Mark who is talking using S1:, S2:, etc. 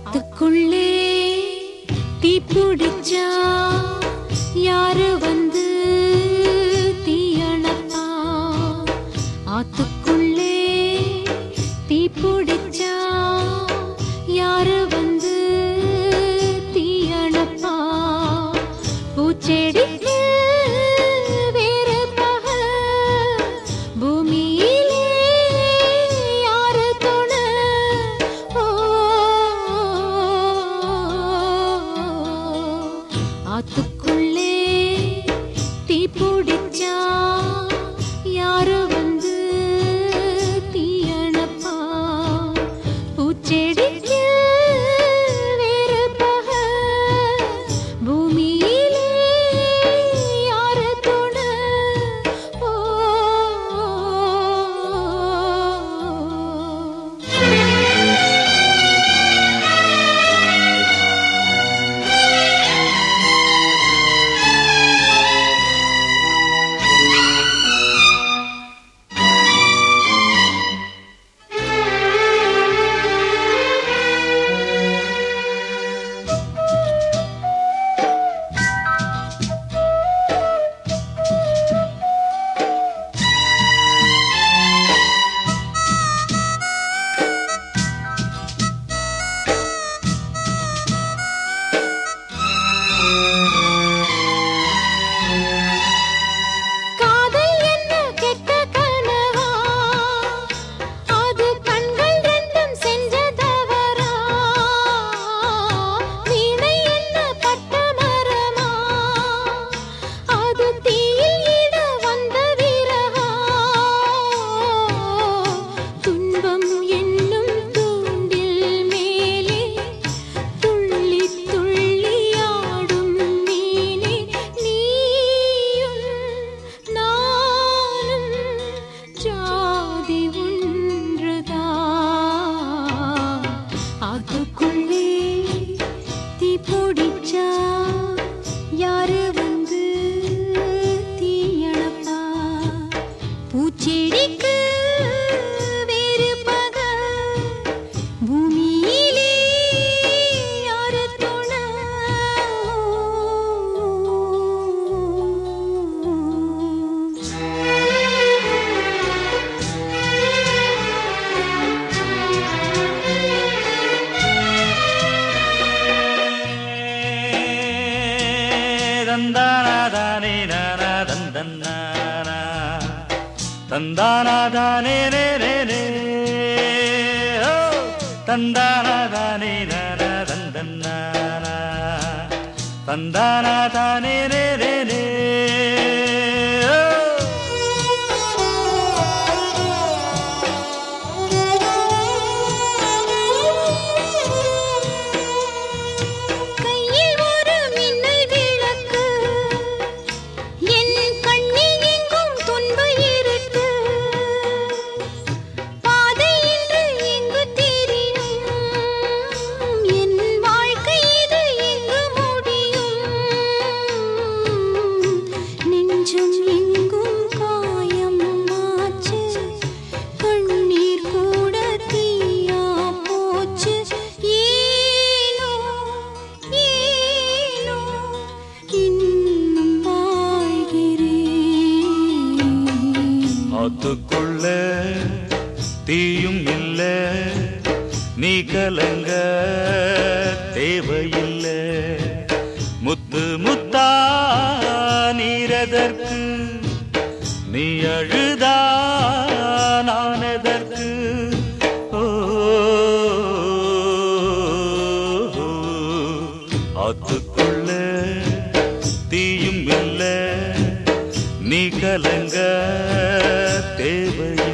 S1: ஆத்துக்குள்ளே தீ பிடிச்சா யாரு வந்து தீயணப்பா ஆத்துக்குள்ளே தீ பிடிச்சா யாரு வந்து தீயணப்பா பூச்செடிக்கு வேறு பக பூமியிலே யாரு துணை ஓ ஆத்துக்குள்ளே தீ பிடிச்சா யாரு வந்து தீயணப்பா பூச்செடிக்கு வேறு பக பூமியிலே யாரு துணை ஓ காதல் என்ன கெட்ட கனவா அது கண்கள் ரெண்டும் செஞ்ச தவறா வீணை என்ன பட்ட மரமா அது தீயில் இட வந்த விரகா துன்பம் என்னும் தூண்டில் மேலே துள்ளி துள்ளி ஆடும் மீனே நீயும் நானும் ஜாதி ஒன்றுதான் அதுக்குள்ளே தீ பிடிச்சா யாரு வந்து தீயணப்பா பூச்செடிக்கு வேறு பக பூமியிலே யாரு துணை
S2: தந்தானாதானே நானா தந்தன்னானா தந்தானாதானே ரே ரே ரே ஓ தந்தானாதானே நானா தந்தன்னானா தந்தானாதானே ரே ரே ரே ஓ
S1: கையில் ஒரு மின்னல் விளக்கு என் கண்ணில் எங்கும் துன்பு இருக்கு பாதை என்று எங்கு தெரியும் என் வாழ்க்கை இது எங்கு முடியும் நெஞ்சம் எங்கும் காயம் ஆச்சு கண்ணீர் கூட தீயா போச்சு ஏனோ ஏனோ இன்னும் வாழ்கிறேன்
S2: ஆத்துக்குள்ள தீயும் இல்ல நீ கலங்க தேவையில்லை முத்து முத்தா நீரதற்கு நீ அழுதா நான் எதற்கு ஓ ஆத்துக்குள்ள தீயும் இல்ல நீ கலங்க தேவையில்லை